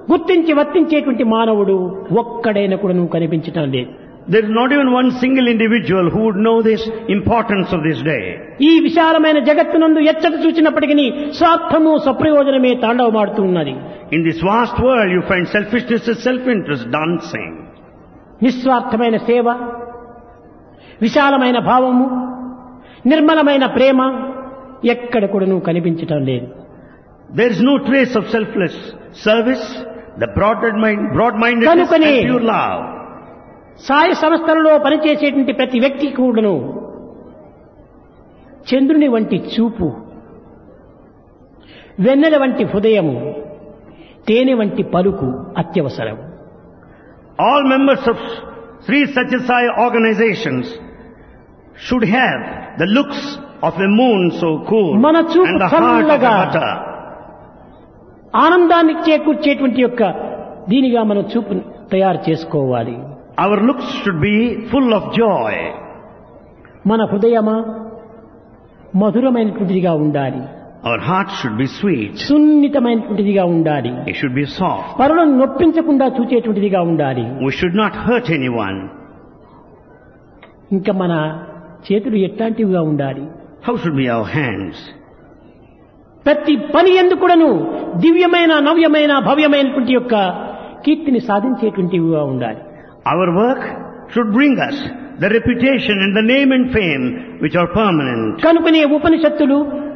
గుర్తించి వర్తించేటువంటి మానవుడు ఒక్కడైన కూడా నువ్వు కనిపించటం లేదు There is not even one single individual who would know this importance of this day. ఈ విశాలమైన జగత్తునందు ఎచ్చట చూసినప్పటికీ స్వార్థము సప్రయోజనమే తాండవమాడుతూ ఉన్నది In this vast world, you find selfishness and self-interest dancing. నిస్వార్థమైన సేవ విశాలమైన భావము నిర్మలమైన ప్రేమ ఎక్కడ కూడా నువ్వు కనిపించటం లేదు There is no trace of selfless service, the broad-mind- broad-mindedness కనుకనే and pure love. సాయ సంస్థలలో పనిచేసేటువంటి ప్రతి వ్యక్తి కూడాను చంద్రుని వంటి చూపు వెన్నెల వంటి హృదయము తేనె వంటి పలుకు అత్యవసరం All members of Sri Satyasai organizations should have the looks of a moon so cool మన చూపు and the heart of a చల్లగా butter. ఆనందాన్ని చేకూర్చేటువంటి యొక్క దీనిగా మనం చూపు తయారు చేసుకోవాలి Our looks should be full of joy. మన హృదయమా మధురమైనటువంటిదిగా ఉండాలి Our heart should be sweet. సున్నితమైనటువంటిదిగా ఉండాలి It should be soft. పరులను నొప్పించకుండా చూచేటువంటిదిగా ఉండాలి We should not hurt anyone. ఇంకా మన చేతులు ఎట్లాంటివిగా ఉండాలి How should be our hands? ప్రతి పని ఎందుకుడను దివ్యమైన నవ్యమైన భవ్యమైనటువంటి యొక్క కీర్తిని సాధించేటువంటివిగా ఉండాలి Our work should bring us the reputation and the name and fame which are permanent. కనుకనే ఉపనిషత్తులు